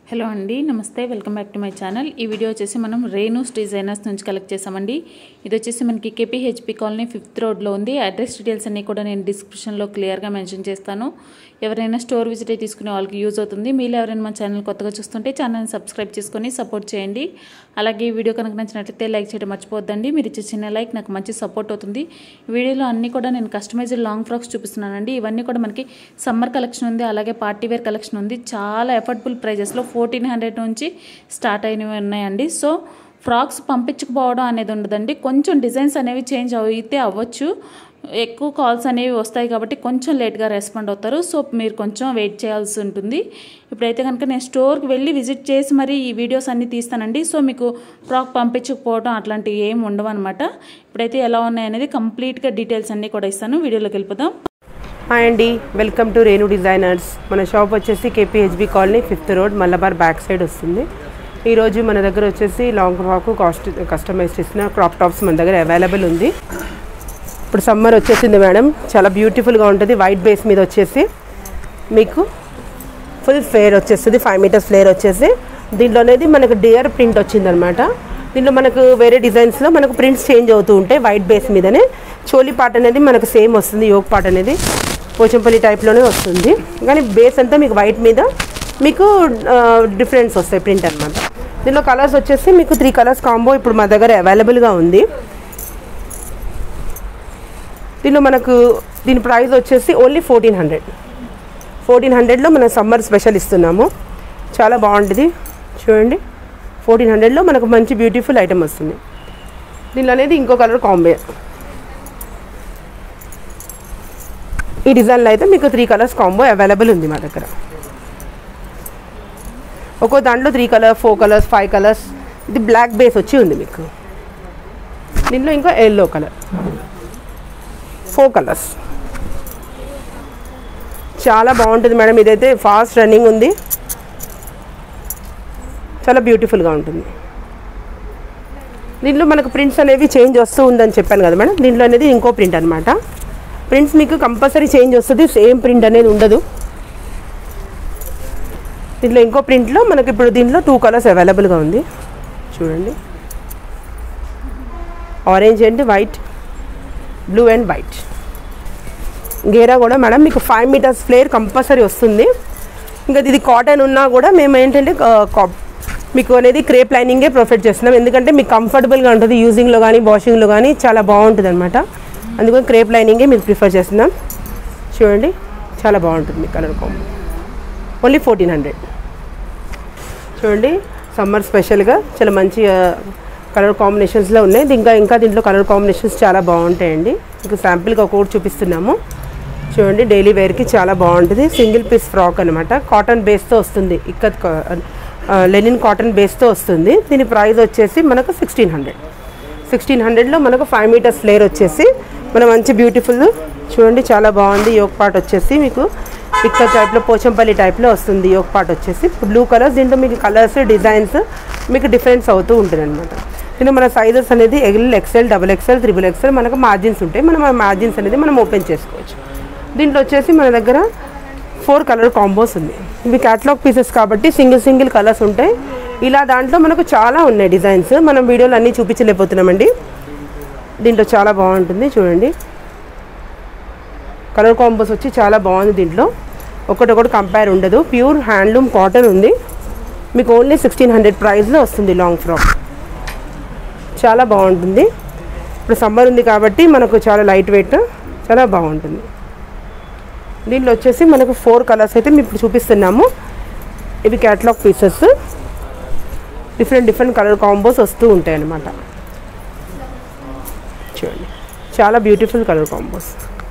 hello అండి నమస్తే welcome back to my channel ఈ వీడియో వచ్చేసి మనం రేణూస్ డిజైనర్స్ నుంచి కలెక్ట్ చేసామండి ఇది వచ్చేసి మనకి కేపీహెచ్పి కాలనీ ఫిఫ్త్ రోడ్లో ఉంది అడ్రస్ డీటెయిల్స్ అన్నీ కూడా నేను డిస్క్రిప్షన్లో క్లియర్గా మెన్షన్ చేస్తాను ఎవరైనా స్టోర్ విజిట్ అయి తీసుకునే వాళ్ళకి యూజ్ అవుతుంది మీరు ఎవరైనా మా ఛానల్ కొత్తగా చూస్తుంటే ఛానల్ని సబ్స్క్రైబ్ చేసుకొని సపోర్ట్ చేయండి అలాగే ఈ వీడియో కనుక నచ్చినట్లయితే లైక్ చేయడం మర్చిపోద్దండి మీరు ఇచ్చే చిన్న లైక్ నాకు మంచి సపోర్ట్ అవుతుంది ఈ వీడియోలో అన్నీ కూడా నేను కస్టమైజ్డ్ లాంగ్ ఫ్రాక్స్ చూపిస్తున్నానండి ఇవన్నీ కూడా మనకి సమ్మర్ కలెక్షన్ ఉంది అలాగే పార్టీ వేర్ కలెక్షన్ ఉంది చాలా ఎఫర్డబుల్ ప్రైజెస్లో ఫోర్టీన్ హండ్రెడ్ నుంచి స్టార్ట్ అయినవి ఉన్నాయండి సో ఫ్రాక్స్ పంపించకపోవడం అనేది ఉండదండి కొంచెం డిజైన్స్ అనేవి చేంజ్ అయితే అవ్వచ్చు ఎక్కువ కాల్స్ అనేవి వస్తాయి కాబట్టి కొంచెం లేట్గా రెస్పాండ్ అవుతారు సో మీరు కొంచెం వెయిట్ చేయాల్సి ఉంటుంది ఇప్పుడైతే కనుక నేను స్టోర్కి వెళ్ళి విజిట్ చేసి మరి ఈ వీడియోస్ అన్నీ తీస్తానండి సో మీకు ఫ్రాక్ పంపించకపోవడం అట్లాంటివి ఏమి ఉండవు అనమాట ఇప్పుడైతే ఎలా ఉన్నాయనేది కంప్లీట్గా డీటెయిల్స్ అన్నీ కూడా ఇస్తాను వీడియోలోకి వెళ్ళిపోదాం హాయ్ అండి వెల్కమ్ టు రేణు డిజైనర్స్ మన షాప్ వచ్చేసి KPHB colony fifth road Malabar back side వస్తుంది ఈరోజు మన దగ్గర వచ్చేసి లాంగ్ ఫ్రాక్ కాస్ట్ కస్టమైజ్ చేసిన క్రాప్ టాప్స్ మన దగ్గర అవైలబుల్ ఉంది ఇప్పుడు సమ్మర్ వచ్చేసింది మేడం చాలా బ్యూటిఫుల్గా ఉంటుంది వైట్ బేస్ మీద వచ్చేసి మీకు ఫుల్ ఫ్లేర్ వచ్చేస్తుంది ఫైవ్ మీటర్స్ ఫ్లేర్ వచ్చేసి దీంట్లో అనేది మనకు డియర్ ప్రింట్ వచ్చిందనమాట దీంట్లో మనకు వేరే డిజైన్స్లో మనకు ప్రింట్స్ చేంజ్ అవుతూ ఉంటాయి వైట్ బేస్ మీదనే చోలీ పార్ట్ అనేది మనకు సేమ్ వస్తుంది యోగ్ పార్ట్ అనేది పోచంపల్లి టైప్లోనే వస్తుంది కానీ బేస్ అంతా మీకు వైట్ మీద మీకు డిఫరెన్స్ వస్తాయి ప్రింట్ అనమాట దీనిలో కలర్స్ వచ్చేసి మీకు త్రీ కలర్స్ కాంబో ఇప్పుడు మా దగ్గర అవైలబుల్గా ఉంది దీనిలో మనకు దీని ప్రైస్ వచ్చేసి ఓన్లీ ఫోర్టీన్ హండ్రెడ్ ఫోర్టీన్ హండ్రెడ్లో మనం సమ్మర్ స్పెషల్ ఇస్తున్నాము చాలా బాగుంటుంది చూడండి ఫోర్టీన్ హండ్రెడ్లో మనకు మంచి బ్యూటిఫుల్ ఐటమ్ వస్తుంది దీనిలో అనేది ఇంకో కలర్ కాంబే ఈ డిజైన్లో అయితే మీకు త్రీ కలర్స్ కాంబో అవైలబుల్ ఉంది మా దగ్గర ఒక్కో దాంట్లో three colour four colours five colours ఇది బ్లాక్ బేస్ వచ్చి ఉంది మీకు దీంట్లో ఇంకా ఎల్లో కలర్ ఫోర్ కలర్స్ చాలా బాగుంటుంది మేడం ఇదైతే ఫాస్ట్ రన్నింగ్ ఉంది చాలా బ్యూటిఫుల్గా ఉంటుంది దీంట్లో మనకు ప్రింట్స్ అనేవి చేంజ్ వస్తూ ఉందని చెప్పాను కదా మేడం దీంట్లో అనేది ఇంకో ప్రింట్ అనమాట ప్రింట్స్ మీకు కంపల్సరీ చేంజ్ వస్తుంది సేమ్ ప్రింట్ అనేది ఉండదు దీంట్లో ఇంకో ప్రింట్లో మనకి ఇప్పుడు దీంట్లో టూ కలర్స్ అవైలబుల్గా ఉంది చూడండి orange and white blue and white గేరా కూడా మేడం మీకు ఫైవ్ మీటర్స్ ఫ్లేర్ కంపల్సరీ వస్తుంది ఇంకా ఇది కాటన్ ఉన్నా కూడా మేము ఏంటంటే మీకు అనేది క్రేప్ లైనింగే ప్రొఫైట్ చేస్తున్నాం ఎందుకంటే మీకు కంఫర్టబుల్గా ఉంటుంది యూజింగ్లో కానీ వాషింగ్లో కానీ చాలా బాగుంటుంది అనమాట అందుకని క్రేప్ లైనింగే మీరు ప్రిఫర్ చేస్తున్నాం చూడండి చాలా బాగుంటుంది colour combo only fourteen hundred చూడండి సమ్మర్ స్పెషల్గా చాలా మంచి కలర్ కాంబినేషన్స్లో ఉన్నాయి ఇంకా ఇంకా దీంట్లో కలర్ కాంబినేషన్స్ చాలా బాగుంటాయండి మీకు శాంపిల్గా ఒక్కొక్కటి చూపిస్తున్నాము చూడండి డైలీ వేర్కి చాలా బాగుంటుంది సింగిల్ పీస్ ఫ్రాక్ అనమాట కాటన్ బేస్తో వస్తుంది ఇక్కత్ లెనిన్ కాటన్ బేస్తో వస్తుంది దీని ప్రైస్ వచ్చేసి మనకు సిక్స్టీన్ హండ్రెడ్ సిక్స్టీన్ హండ్రెడ్లో మనకు ఫైవ్ మీటర్స్ ఫ్లేర్ వచ్చేసి మన మంచి బ్యూటిఫుల్ చూడండి చాలా బాగుంది యోగ్ పార్ట్ వచ్చేసి మీకు ఇక్కడ టైప్లో పోచంపల్లి టైప్లో వస్తుంది యోగ్ పార్ట్ వచ్చేసి బ్లూ కలర్స్ దీంట్లో మీకు కలర్స్ డిజైన్స్ మీకు డిఫరెన్స్ అవుతూ ఉంటుంది అనమాట దీంట్లో మన సైజెస్ అనేది L XL double XL triple XL మనకు మార్జిన్స్ ఉంటాయి మనం ఆ మార్జిన్స్ అనేది మనం ఓపెన్ చేసుకోవచ్చు దీంట్లో వచ్చేసి మన దగ్గర ఫోర్ కలర్ కాంబోస్ ఉంది ఇవి క్యాటలాగ్ పీసెస్ కాబట్టి సింగిల్ సింగిల్ కలర్స్ ఉంటాయి ఇలా దాంట్లో మనకు చాలా ఉన్నాయి డిజైన్స్ మనం వీడియోలో అన్నీ చూపించలేకపోతున్నామండి దీంట్లో చాలా బాగుంటుంది చూడండి కలర్ కాంబోస్ వచ్చి చాలా బాగుంది దీంట్లో ఒకటొకటి కంపేర్ ఉండదు ప్యూర్ హ్యాండ్లూమ్ కాటన్ ఉంది మీకు ఓన్లీ సిక్స్టీన్ హండ్రెడ్ ప్రైస్లో వస్తుంది లాంగ్ ఫ్రాక్ చాలా బాగుంటుంది ఇప్పుడు సమ్మర్ ఉంది కాబట్టి మనకు చాలా లైట్ వెయిట్ చాలా బాగుంటుంది దీంట్లో వచ్చేసి మనకు ఫోర్ కలర్స్ అయితే మేము ఇప్పుడు చూపిస్తున్నాము ఇవి catalogue pieces different different colour combos వస్తూ ఉంటాయి అన్నమాట చూడండి చాలా బ్యూటిఫుల్ కలర్ కాంబోస్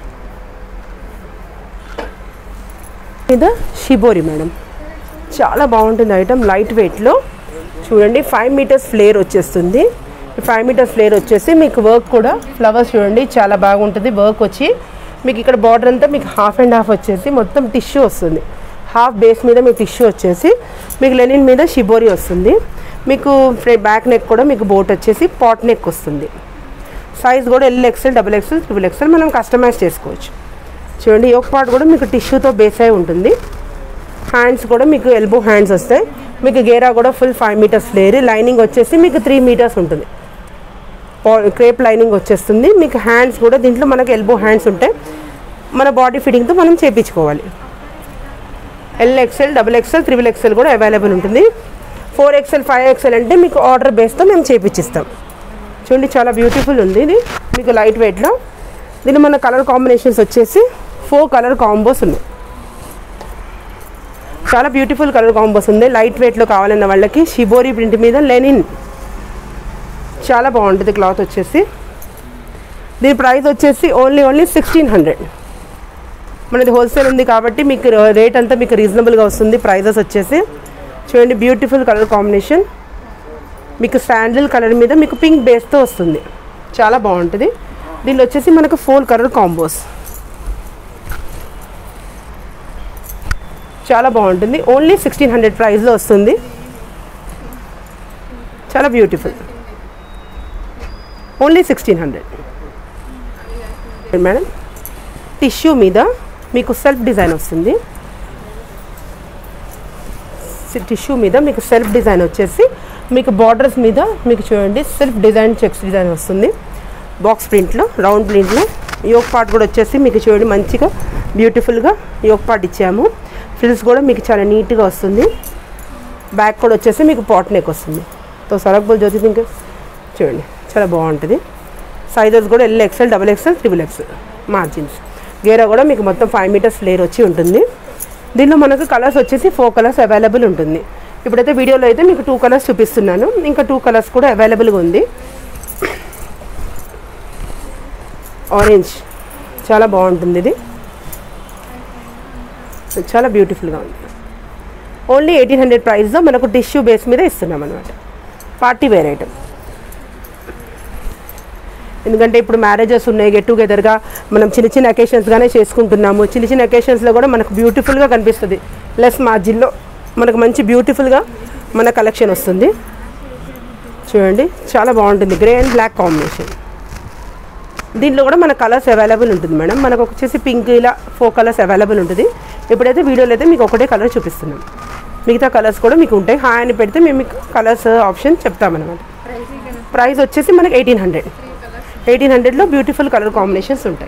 ఇది షిబోరి మేడం చాలా బాగుంటుంది ఐటమ్ లైట్ వెయిట్లో చూడండి ఫైవ్ మీటర్స్ ఫ్లేర్ వచ్చేస్తుంది ఫైవ్ మీటర్స్ ఫ్లేర్ వచ్చేసి మీకు వర్క్ కూడా ఫ్లవర్స్ చూడండి చాలా బాగుంటుంది వర్క్ వచ్చి మీకు ఇక్కడ బార్డర్ అంతా మీకు హాఫ్ అండ్ హాఫ్ వచ్చేసి మొత్తం టిష్యూ వస్తుంది హాఫ్ బేస్ మీద మీకు టిష్యూ వచ్చేసి మీకు లెనిన్ మీద షిబోరి వస్తుంది మీకు బ్యాక్ నెక్ కూడా మీకు బోట్ వచ్చేసి పాట్ నెక్ వస్తుంది సైజ్ కూడా L XL double XL triple XL మనం కస్టమైజ్ చేసుకోవచ్చు చూడండి యోక్ పార్ట్ కూడా మీకు టిష్యూతో బేస్ అయి ఉంటుంది హ్యాండ్స్ కూడా మీకు ఎల్బో హ్యాండ్స్ వస్తాయి మీకు గేరా కూడా full five metres flare lining వచ్చేసి మీకు త్రీ మీటర్స్ ఉంటుంది క్రేప్ లైనింగ్ వచ్చేస్తుంది మీకు హ్యాండ్స్ కూడా దీంట్లో మనకు ఎల్బో హ్యాండ్స్ ఉంటాయి మన బాడీ ఫిట్టింగ్తో మనం చేపించుకోవాలి L XL double XL triple XL కూడా అవైలబుల్ ఉంటుంది ఫోర్ ఎక్స్ఎల్ ఫైవ్ ఎక్స్ఎల్ అంటే మీకు ఆర్డర్ బేస్తో మేము చేపించిస్తాం చూడండి చాలా బ్యూటిఫుల్ ఉంది ఇది మీకు లైట్ వెయిట్లో దీని మన కలర్ కాంబినేషన్స్ వచ్చేసి ఫోర్ కలర్ కాంబోస్ ఉన్నాయి చాలా బ్యూటిఫుల్ కలర్ కాంబోస్ ఉంది లైట్ వెయిట్లో కావాలన్న వాళ్ళకి షిబోరి ప్రింట్ మీద లెనిన్ చాలా బాగుంటుంది క్లాత్ వచ్చేసి దీని ప్రైస్ వచ్చేసి ఓన్లీ ఓన్లీ సిక్స్టీన్ హండ్రెడ్ మనది హోల్సేల్ ఉంది కాబట్టి మీకు రేట్ అంతా మీకు రీజనబుల్గా వస్తుంది ప్రైజెస్ వచ్చేసి చూడండి బ్యూటిఫుల్ కలర్ కాంబినేషన్ మీకు శాండిల్ కలర్ మీద మీకు పింక్ బేస్తో వస్తుంది చాలా బాగుంటుంది దీనిలో వచ్చేసి మనకు ఫోర్ కలర్ కాంబోస్ చాలా బాగుంటుంది ఓన్లీ సిక్స్టీన్ హండ్రెడ్ ప్రైస్లో వస్తుంది చాలా beautiful only sixteen hundred madam tissue మీద మీకు సెల్ఫ్ డిజైన్ వస్తుంది టిష్యూ మీద మీకు సెల్ఫ్ డిజైన్ వచ్చేసి మీకు బార్డర్స్ మీద మీకు చూడండి సెల్ఫ్ డిజైన్ చెక్స్ డిజైన్ వస్తుంది బాక్స్ ప్రింట్లో రౌండ్ ప్రింట్లో యోగ్ పార్ట్ కూడా వచ్చేసి మీకు చూడండి మంచిగా బ్యూటిఫుల్గా యోగ్ పార్ట్ ఇచ్చాము ఫ్రిల్స్ కూడా మీకు చాలా నీట్గా వస్తుంది బ్యాక్ కూడా వచ్చేసి మీకు పాట్ నెక్ వస్తుంది తో సరక్బుల్ జ్యోతి ఇంకా చూడండి చాలా బాగుంటుంది సైజెస్ కూడా L XL double XL triple XL margins గేరా కూడా మీకు మొత్తం ఫైవ్ మీటర్స్ లేయర్ వచ్చి ఉంటుంది దీనిలో మనకు కలర్స్ వచ్చేసి ఫోర్ కలర్స్ అవైలబుల్ ఉంటుంది ఇప్పుడైతే వీడియోలో అయితే మీకు టూ కలర్స్ చూపిస్తున్నాను ఇంకా టూ కలర్స్ కూడా అవైలబుల్గా ఉంది ఆరెంజ్ చాలా బాగుంటుంది ఇది చాలా బ్యూటిఫుల్గా ఉంది ఓన్లీ ఎయిటీన్ హండ్రెడ్ ప్రైస్లో మనకు టిష్యూ బేస్ మీద ఇస్తున్నాం అనమాట పార్టీ వేర్ ఐటమ్ ఎందుకంటే ఇప్పుడు మ్యారేజెస్ ఉన్నాయి గెట్ టుగెదర్గా మనం చిన్న చిన్న అకేషన్స్గానే చేసుకుంటున్నాము చిన్న చిన్న అకేషన్స్లో కూడా మనకు బ్యూటిఫుల్గా కనిపిస్తుంది లెస్ మార్జిన్లో మనకు మంచి బ్యూటిఫుల్గా మన కలెక్షన్ వస్తుంది చూడండి చాలా బాగుంటుంది గ్రే అండ్ బ్లాక్ కాంబినేషన్ దీంట్లో కూడా మన కలర్స్ అవైలబుల్ ఉంటుంది మేడం మనకు వచ్చేసి పింక్ ఇలా ఫోర్ కలర్స్ అవైలబుల్ ఉంటుంది ఇప్పుడైతే వీడియోలో అయితే మీకు ఒకటే కలర్ చూపిస్తున్నాం మిగతా కలర్స్ కూడా మీకు ఉంటాయి హాయ్ అని పెడితే మేము మీకు కలర్స్ ఆప్షన్ చెప్తామన్నమాట ప్రైస్ వచ్చేసి మనకి ఎయిటీన్ హండ్రెడ్ ఎయిటీన్ హండ్రెడ్లో బ్యూటిఫుల్ కలర్ కాంబినేషన్స్ ఉంటాయి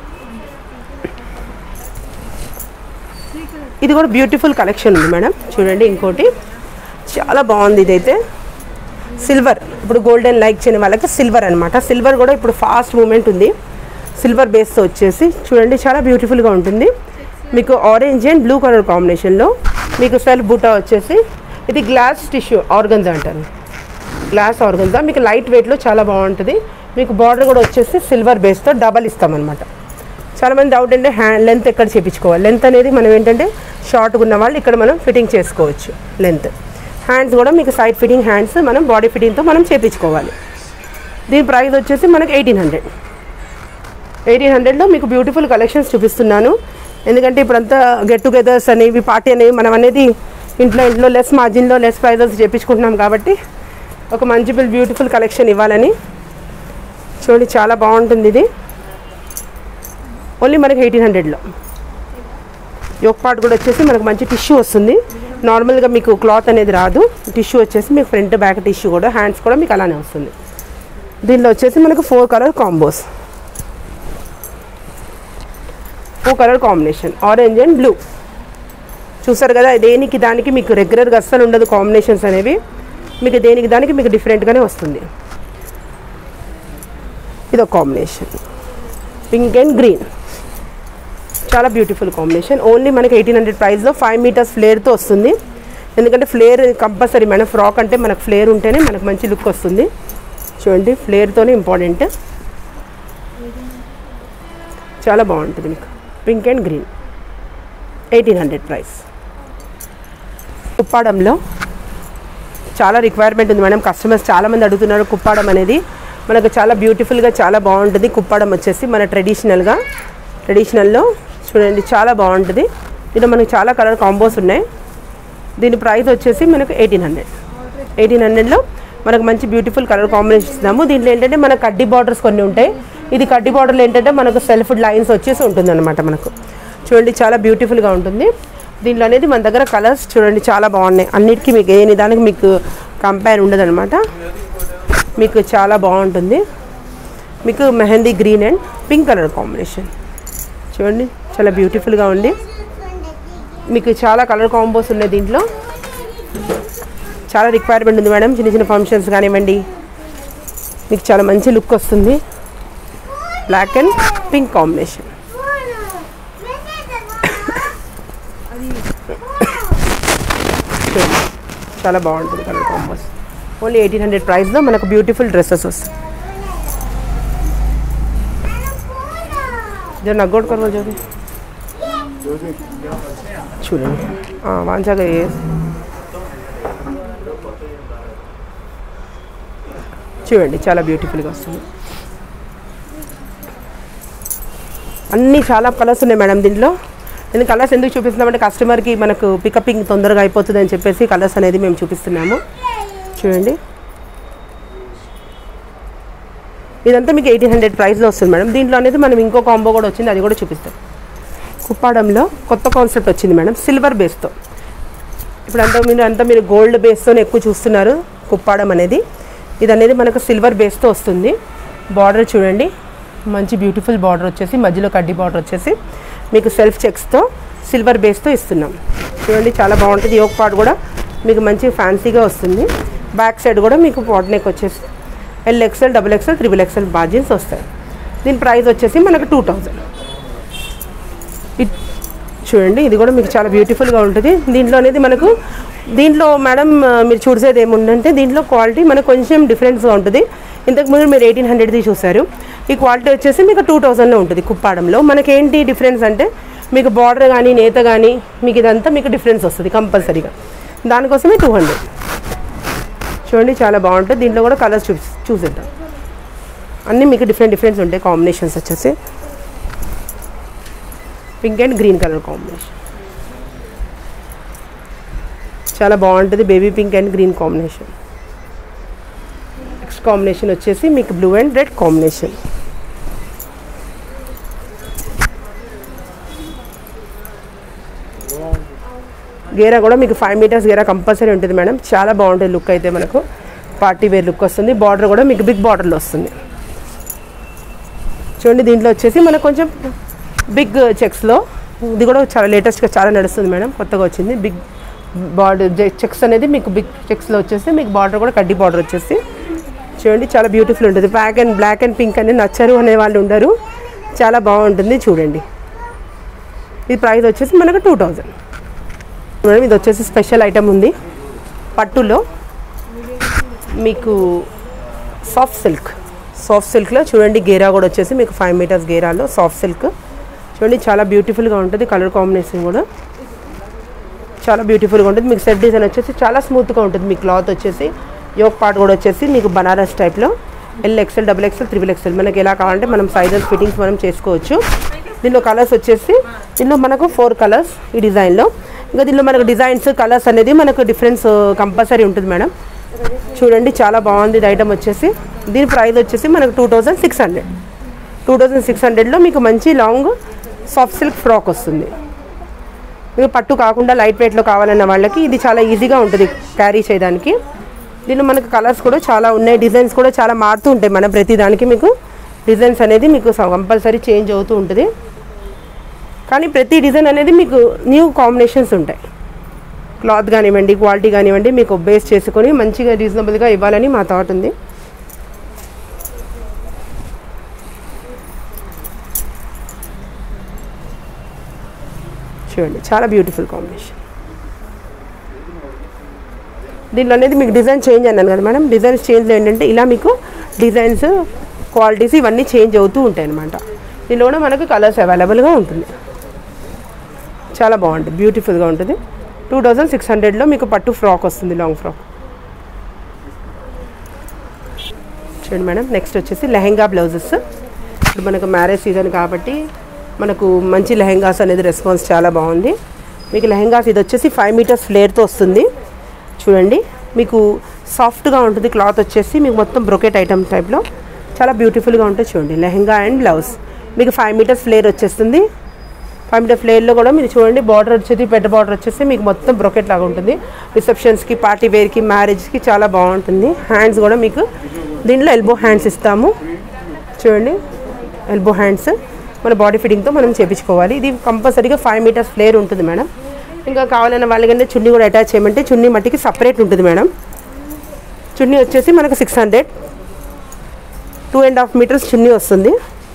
ఇది కూడా బ్యూటిఫుల్ కలెక్షన్ ఉంది మేడం చూడండి ఇంకోటి చాలా బాగుంది ఇదైతే సిల్వర్ ఇప్పుడు గోల్డెన్ లైక్ చేయని వాళ్ళకి సిల్వర్ అనమాట సిల్వర్ కూడా ఇప్పుడు ఫాస్ట్ మూమెంట్ ఉంది సిల్వర్ బేస్తో వచ్చేసి చూడండి చాలా బ్యూటిఫుల్గా ఉంటుంది మీకు ఆరెంజ్ అండ్ బ్లూ కలర్ కాంబినేషన్లో మీకు సెల్ఫ్ బూటా వచ్చేసి ఇది గ్లాస్ టిష్యూ ఆర్గన్జా అంటారు గ్లాస్ ఆర్గన్జా మీకు లైట్ వెయిట్లో చాలా బాగుంటుంది మీకు బార్డర్ కూడా వచ్చేసి సిల్వర్ బేస్తో డబల్ ఇస్తామన్నమాట చాలామంది డౌట్ అంటే హ్యాండ్ లెంత్ ఎక్కడ చేపించుకోవాలి లెంత్ అనేది మనం ఏంటంటే షార్ట్గా ఉన్న వాళ్ళు ఇక్కడ మనం ఫిట్టింగ్ చేసుకోవచ్చు లెంత్ హ్యాండ్స్ కూడా మీకు సైడ్ ఫిట్టింగ్ హ్యాండ్స్ మనం బాడీ ఫిట్టింగ్తో మనం చేపించుకోవాలి దీని ప్రైస్ వచ్చేసి మనకి ఎయిటీన్ హండ్రెడ్ ఎయిటీన్ హండ్రెడ్లో మీకు బ్యూటిఫుల్ కలెక్షన్స్ చూపిస్తున్నాను ఎందుకంటే ఇప్పుడంతా గెట్ టుగెదర్స్ అనేవి పార్టీ అనేవి మనం అనేది ఇంట్లో ఇంట్లో లెస్ మార్జిన్లో లెస్ ప్రైజెస్ చేపించుకుంటున్నాం కాబట్టి ఒక మంచి బ్యూటిఫుల్ కలెక్షన్ ఇవ్వాలని చూడండి చాలా బాగుంటుంది ఇది ఓన్లీ మనకి ఎయిటీన్ హండ్రెడ్లో యోక్ పార్ట్ కూడా వచ్చేసి మనకు మంచి టిష్యూ వస్తుంది నార్మల్గా మీకు క్లాత్ అనేది రాదు టిష్యూ వచ్చేసి మీకు ఫ్రంట్ బ్యాక్ టిష్యూ కూడా హ్యాండ్స్ కూడా మీకు అలానే వస్తుంది దీనిలో వచ్చేసి మనకు four colour combos four colour combination orange and blue చూసారు కదా దేనికి దానికి మీకు రెగ్యులర్గా అస్సలు ఉండదు కాంబినేషన్స్ అనేవి మీకు దేనికి దానికి మీకు డిఫరెంట్గానే వస్తుంది ఇదొక కాంబినేషన్ పింక్ అండ్ గ్రీన్ చాలా బ్యూటిఫుల్ కాంబినేషన్ ఓన్లీ మనకి ఎయిటీన్ హండ్రెడ్ ప్రైస్లో ఫైవ్ మీటర్స్ ఫ్లేర్తో వస్తుంది ఎందుకంటే ఫ్లేర్ కంపల్సరీ మేడం ఫ్రాక్ అంటే మనకు ఫ్లేర్ ఉంటేనే మనకు మంచి లుక్ వస్తుంది చూడండి ఫ్లేర్తోనే ఇంపార్టెంట్ చాలా బాగుంటుంది మీకు pink and green eighteen hundred price కుప్పాడంలో చాలా రిక్వైర్మెంట్ ఉంది మేడం కస్టమర్స్ చాలామంది అడుగుతున్నారు కుప్పాడం అనేది మనకు చాలా బ్యూటిఫుల్గా చాలా బాగుంటుంది కుప్పాడం వచ్చేసి మన ట్రెడిషనల్గా ట్రెడిషనల్లో చూడండి చాలా బాగుంటుంది దీంట్లో మనకు చాలా కలర్ కాంబోస్ ఉన్నాయి దీని ప్రైస్ వచ్చేసి మనకు ఎయిటీన్ హండ్రెడ్ ఎయిటీన్ హండ్రెడ్లో మనకు మంచి బ్యూటిఫుల్ కలర్ కాంబినేషన్ ఇస్తున్నాము దీంట్లో ఏంటంటే మన కడ్డీ బార్డర్స్ కొన్ని ఉంటాయి ఇది కడ్డీ బార్డర్లో ఏంటంటే మనకు సెల్ఫ్ లైన్స్ వచ్చేసి ఉంటుంది అనమాట మనకు చూడండి చాలా బ్యూటిఫుల్గా ఉంటుంది దీంట్లో అనేది మన దగ్గర కలర్స్ చూడండి చాలా బాగున్నాయి అన్నిటికీ మీకు ఏ నిదానికి మీకు కంపేర్ ఉండదన్నమాట మీకు చాలా బాగుంటుంది మీకు mehndi green and pink colour combination చూడండి చాలా బ్యూటిఫుల్గా ఉంది మీకు చాలా కలర్ కాంబోస్ ఉన్నాయి దీంట్లో చాలా రిక్వైర్మెంట్ ఉంది మేడం చిన్న చిన్న ఫంక్షన్స్ కానివ్వండి మీకు చాలా మంచి లుక్ వస్తుంది బ్లాక్ అండ్ పింక్ కాంబినేషన్ చూడండి చాలా బాగుంటుంది colour combos only eighteen hundred ప్రైస్లో మనకు బ్యూటిఫుల్ డ్రెస్సెస్ వస్తాయి జర నగ్గోట్ కర్వ జోడి చూడండి వాంచాగా చూడండి చాలా బ్యూటిఫుల్గా వస్తుంది అన్నీ చాలా కలర్స్ ఉన్నాయి మేడం దీంట్లో ఎందుకు కలర్స్ ఎందుకు చూపిస్తున్నామంటే కస్టమర్కి మనకు పికపింగ్ తొందరగా అయిపోతుంది అని చెప్పేసి కలర్స్ అనేది మేము చూపిస్తున్నాము చూడండి ఇదంతా మీకు ఎయిటీన్ హండ్రెడ్ ప్రైస్లో వస్తుంది మేడం దీంట్లో అనేది మనం ఇంకో కాంబో కూడా వచ్చింది అది కూడా చూపిస్తాం కుప్పాడంలో కొత్త కాన్సెప్ట్ వచ్చింది మేడం సిల్వర్ బేస్తో ఇప్పుడు అంతా మీరు అంతా మీరు గోల్డ్ బేస్తోనే ఎక్కువ చూస్తున్నారు కుప్పాడం అనేది ఇది అనేది మనకు సిల్వర్ బేస్తో వస్తుంది బార్డర్ చూడండి మంచి బ్యూటిఫుల్ బార్డర్ వచ్చేసి మధ్యలో కడ్డీ బార్డర్ వచ్చేసి మీకు సెల్ఫ్ చెక్స్తో సిల్వర్ బేస్తో ఇస్తున్నాం చూడండి చాలా బాగుంటుంది యోగ్ పార్ట్ కూడా మీకు మంచి ఫ్యాన్సీగా వస్తుంది బ్యాక్ సైడ్ కూడా మీకు పాట్ నెక్ వచ్చేసి L XL double XL triple XL margins వస్తాయి దీని ప్రైస్ వచ్చేసి మనకు టూ థౌజండ్ చూడండి ఇది కూడా మీకు చాలా బ్యూటిఫుల్గా ఉంటుంది దీంట్లో అనేది మనకు దీంట్లో మేడం ఆ, మీరు చూసేది ఏముందంటే దీంట్లో క్వాలిటీ మనకు కొంచెం డిఫరెన్స్గా ఉంటుంది ఇంతకు ముందు మీరు ఎయిటీన్ హండ్రెడ్ది చూసారు ఈ క్వాలిటీ వచ్చేసి మీకు టూ థౌజండ్లో ఉంటుంది కుప్పాడంలో మనకేంటి డిఫరెన్స్ అంటే మీకు బార్డర్ కానీ నేత కానీ మీకు ఇదంతా మీకు డిఫరెన్స్ వస్తుంది కంపల్సరీగా దానికోసమే టూ హండ్రెడ్ చూడండి చాలా బాగుంటుంది దీంట్లో కూడా కలర్స్ చూ చూసేద్దాం అన్నీ మీకు డిఫరెంట్ డిఫరెన్స్ ఉంటాయి కాంబినేషన్స్ వచ్చేసి pink and green colour combination చాలా బాగుంటుంది baby pink and green combination next combination వచ్చేసి మీకు బ్లూ అండ్ రెడ్ కాంబినేషన్ గేరా కూడా మీకు ఫైవ్ మీటర్స్ గేరా కంపల్సరీ ఉంటుంది మేడం చాలా బాగుంటుంది లుక్ అయితే మనకు పార్టీ వేర్ లుక్ వస్తుంది బార్డర్ కూడా మీకు బిగ్ బార్డర్లో వస్తుంది చూడండి దీంట్లో వచ్చేసి మనకు కొంచెం బిగ్ చెక్స్లో ఇది కూడా చాలా లేటెస్ట్గా చాలా నడుస్తుంది మేడం కొత్తగా వచ్చింది బిగ్ బార్డర్ చెక్స్ అనేది మీకు బిగ్ చెక్స్లో వచ్చేసి మీకు బార్డర్ కూడా కడ్డీ బార్డర్ వచ్చేసి చూడండి చాలా బ్యూటిఫుల్ ఉంటుంది black and black and pink అనేది నచ్చరు అనే వాళ్ళు ఉండరు చాలా బాగుంటుంది చూడండి ఇది ప్రైస్ వచ్చేసి మనకు టూ థౌజండ్ మేడం ఇది వచ్చేసి స్పెషల్ ఐటమ్ ఉంది పట్టులో మీకు సాఫ్ట్ సిల్క్ సాఫ్ట్ సిల్క్లో చూడండి గేరా కూడా వచ్చేసి మీకు ఫైవ్ మీటర్స్ గేరాలో సాఫ్ట్ సిల్క్ చూడండి చాలా బ్యూటిఫుల్గా ఉంటుంది కలర్ కాంబినేషన్ కూడా చాలా బ్యూటిఫుల్గా ఉంటుంది మీకు సెట్ డిజైన్ వచ్చేసి చాలా స్మూత్గా ఉంటుంది మీ క్లాత్ వచ్చేసి యోక్ పార్ట్ కూడా వచ్చేసి మీకు బనారస్ టైప్లో L XL double XL triple XL మనకి ఎలా కావాలంటే మనం సైజెస్ ఫిట్టింగ్స్ మనం చేసుకోవచ్చు దీనిలో కలర్స్ వచ్చేసి దీనిలో మనకు ఫోర్ కలర్స్ ఈ డిజైన్లో ఇంకా దీనిలో మనకు డిజైన్స్ కలర్స్ అనేది మనకు డిఫరెన్స్ కంపల్సరీ ఉంటుంది మేడం చూడండి చాలా బాగుంది ఇది ఐటమ్ వచ్చేసి దీని ప్రైస్ వచ్చేసి మనకు two thousand six hundred two thousand six హండ్రెడ్లో మీకు మంచి లాంగ్ సాఫ్ట్ సిల్క్ ఫ్రాక్ వస్తుంది మీకు పట్టు కాకుండా లైట్ వెయిట్లో కావాలన్న వాళ్ళకి ఇది చాలా ఈజీగా ఉంటుంది క్యారీ చేయడానికి దీనిలో మనకు కలర్స్ కూడా చాలా ఉన్నాయి డిజైన్స్ కూడా చాలా మారుతూ ఉంటాయి మన ప్రతి దానికి మీకు డిజైన్స్ అనేది మీకు కంపల్సరీ చేంజ్ అవుతూ ఉంటుంది కానీ ప్రతి డిజైన్ అనేది మీకు న్యూ కాంబినేషన్స్ ఉంటాయి క్లాత్ కానివ్వండి క్వాలిటీ కానివ్వండి మీకు బేస్ చేసుకొని మంచిగా రీజనబుల్గా ఇవ్వాలని మా థాట్ ఉంది చూడండి చాలా బ్యూటిఫుల్ కాంబినేషన్ దీనిలో అనేది మీకు డిజైన్ చేంజ్ అన్నాను కదా మేడం డిజైన్స్ చేంజ్ ఏంటంటే ఇలా మీకు డిజైన్స్ క్వాలిటీస్ ఇవన్నీ చేంజ్ అవుతూ ఉంటాయి అనమాట దీనిలో కూడా మనకు కలర్స్ అవైలబుల్గా ఉంటుంది చాలా బాగుంటుంది బ్యూటిఫుల్గా ఉంటుంది టూ థౌజండ్ సిక్స్ హండ్రెడ్లో మీకు పట్టు ఫ్రాక్ వస్తుంది లాంగ్ ఫ్రాక్ చూడండి మేడం నెక్స్ట్ వచ్చేసి లెహెంగా బ్లౌజెస్ ఇప్పుడు మనకు మ్యారేజ్ సీజన్ కాబట్టి మనకు మంచి లెహెంగాస్ అనేది రెస్పాన్స్ చాలా బాగుంది మీకు లెహెంగాస్ ఇది వచ్చేసి ఫైవ్ మీటర్స్ ఫ్లేర్తో వస్తుంది చూడండి మీకు సాఫ్ట్గా ఉంటుంది క్లాత్ వచ్చేసి మీకు మొత్తం బ్రొకెట్ ఐటమ్ టైప్లో చాలా బ్యూటిఫుల్గా ఉంటుంది చూడండి లెహెంగా అండ్ బ్లౌజ్ మీకు ఫైవ్ మీటర్స్ ఫ్లేర్ వచ్చేస్తుంది ఫైవ్ మీటర్ ఫ్లేర్లో కూడా మీరు చూడండి బార్డర్ వచ్చేది పెద్ద బార్డర్ వచ్చేసి మీకు మొత్తం బ్రొకెట్ లాగా ఉంటుంది రిసెప్షన్స్కి పార్టీ వేర్కి మ్యారేజ్కి చాలా బాగుంటుంది హ్యాండ్స్ కూడా మీకు దీంట్లో ఎల్బో హ్యాండ్స్ ఇస్తాము చూడండి ఎల్బో హ్యాండ్స్ మన బాడీ ఫిట్టింగ్తో మనం చేపించుకోవాలి ఇది కంపల్సరీగా ఫైవ్ మీటర్స్ ఫ్లేర్ ఉంటుంది మేడం ఇంకా కావాలన్న వాళ్ళకంటే చున్నీ కూడా అటాచ్ చేయమంటే చున్నీ మట్టికి సపరేట్ ఉంటుంది మేడం చున్నీ వచ్చేసి మనకు six hundred two and half metres chunni వస్తుంది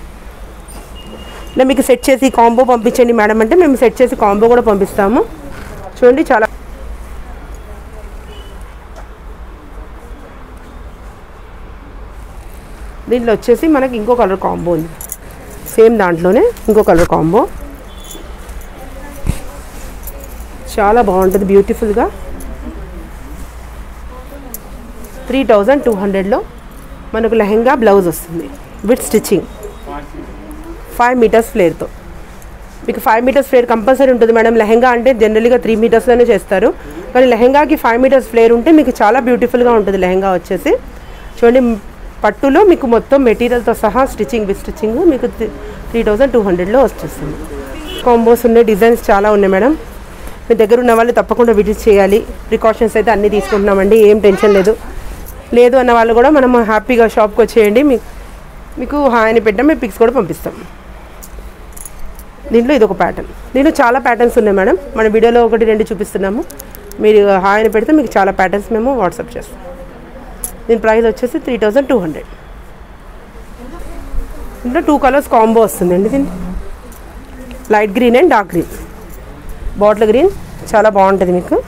ఇలా మీకు సెట్ చేసి కాంబో పంపించండి మేడం అంటే మేము సెట్ చేసి కాంబో కూడా పంపిస్తాము చూడండి చాలా దీంట్లో వచ్చేసి మనకి ఇంకో కలర్ కాంబో ఉంది సేమ్ దాంట్లోనే ఇంకో కలర్ కాంబో చాలా బాగుంటుంది బ్యూటిఫుల్గా త్రీ థౌజండ్ టూ హండ్రెడ్లో మనకు లెహెంగా బ్లౌజ్ వస్తుంది విత్ స్టిచ్చింగ్ ఫైవ్ మీటర్స్ ఫ్లేర్తో మీకు ఫైవ్ మీటర్స్ ఫ్లేర్ కంపల్సరీ ఉంటుంది మేడం లెహెంగా అంటే జనరల్గా త్రీ మీటర్స్లోనే చేస్తారు కానీ లెహెంగాకి ఫైవ్ మీటర్స్ ఫ్లేర్ ఉంటే మీకు చాలా బ్యూటిఫుల్గా ఉంటుంది లెహెంగా వచ్చేసి చూడండి పట్టులో మీకు మొత్తం మెటీరియల్తో సహా స్టిచ్చింగ్ విత్ స్టిచ్చింగ్ మీకు త్రీ థౌజండ్ టూ హండ్రెడ్లో వచ్చేస్తుంది కాంబోస్ ఉన్నాయి డిజైన్స్ చాలా ఉన్నాయి మేడం మీ దగ్గర ఉన్న వాళ్ళు తప్పకుండా విజిట్ చేయాలి ప్రికాషన్స్ అయితే అన్నీ తీసుకుంటున్నామండి ఏం టెన్షన్ లేదు లేదు అన్న వాళ్ళు కూడా మనం హ్యాపీగా షాప్కి వచ్చేయండి మీకు మీకు హాయ్ అని పెట్టాం మేము పిక్స్ కూడా పంపిస్తాం దీంట్లో ఇది ఒక ప్యాటర్న్ దీంట్లో చాలా ప్యాటర్న్స్ ఉన్నాయి మేడం మన వీడియోలో ఒకటి రెండు చూపిస్తున్నాము మీరు హాయ్ అని పెడితే మీకు చాలా ప్యాటర్న్స్ మేము వాట్సాప్ చేస్తాం దీని ప్రైస్ వచ్చేసి త్రీ థౌజండ్ టూ హండ్రెడ్ దీంట్లో టూ కలర్స్ కాంబో వస్తుందండి దీన్ని light green and dark green bottle green చాలా బాగుంటుంది మీకు